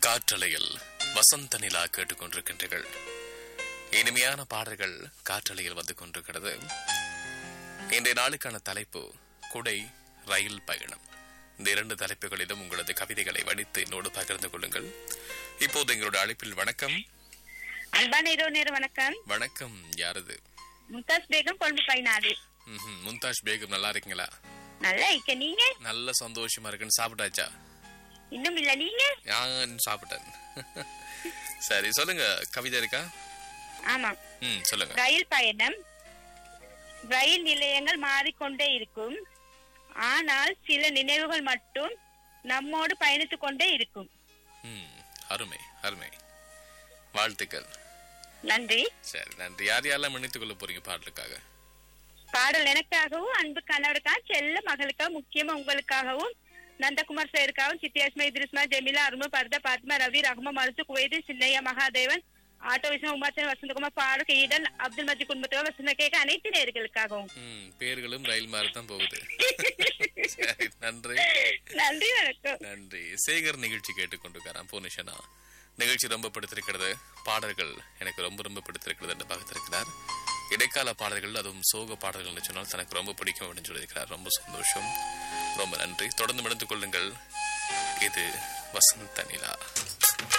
காற்றலையில் வசந்த நிலா கேட்டுக்கொண்டிருக்கின்றீர்கள் இனிமையான பாடல்கள் காற்றலையில் வந்து கொண்டிருக்கிறது இன்றைய நாளுக்கான தலைப்பு குடை ரயில் பயணம் இந்த இரண்டு தலைப்புகளிலும் உங்களது கவிதைகளை வடித்து என்னோடு பகிர்ந்து கொள்ளுங்கள் இப்போது எங்களுடைய அழைப்பில் வணக்கம் அன்பான இரவு நேரம் வணக்கம் வணக்கம் யாரது மும்தாஸ் பேகம் கொழும்பு பதினாலு ம்ஹும். மும்தாஜ் பேகம் நல்லா இருக்கீங்களா நல்லா இருக்க நீங்க நல்ல சந்தோஷமா இருக்குன்னு சாப்பிட்டாச்சா இன்னும் இல்ல நீங்க நான் சாப்பிட்டேன் சரி சொல்லுங்க கவிதை இருக்கா ஆமா ம் சொல்லுங்க ரயில் பயணம் ரயில் நிலையங்கள் மாறிக்கொண்டே இருக்கும் ஆனால் சில நினைவுகள் மட்டும் நம்மோடு பயணித்துக் கொண்டே இருக்கும் ம் அருமை அருமை வாழ்த்துக்கள் நன்றி சரி நன்றி யார் யாரெல்லாம் மன்னித்துக் கொள்ள போறீங்க பாடலுக்காக பாடல் எனக்காகவும் அன்பு கணவருக்காக செல்ல மகளுக்காக முக்கியமா உங்களுக்காகவும் நந்தகுமார் சேருக்காகவும் சித்தியாஸ்மா இத்ரிஸ்மா ஜெமிலா அருமை பர்தா பாத்மா ரவி ரஹ்மா மருத்து குவைது சின்னையா மகாதேவன் ஆட்டோ விஸ்வம் உமாச்சன் வசந்தகுமார் பாருக் ஈடன் அப்துல் மஜி குடும்பத்துக்காக வசந்த கேட்க அனைத்து நேர்களுக்காகவும் ம் பேர்களும் ரயில் மாதிரி தான் போகுது சரி நன்றி நன்றி வணக்கம் நன்றி சேகர் நிகழ்ச்சி கேட்டுக்கொண்டிருக்காராம் பூனிஷனா நிகழ்ச்சி ரொம்ப பிடித்திருக்கிறது பாடல்கள் எனக்கு ரொம்ப ரொம்ப பிடித்திருக்கிறது என்று பகிர்ந்திருக்கிறார் இடைக்கால பாடல்கள் அதுவும் சோக பாடல்கள் சொன்னால் தனக்கு ரொம்ப பிடிக்கும் அப்படின்னு சொல்லியிருக்கிறார் ரொம்ப சந்தோஷம் ரொம்ப நன்றி தொடர்ந்து மடித்துக் கொள்ளுங்கள் இது வசந்த நிலா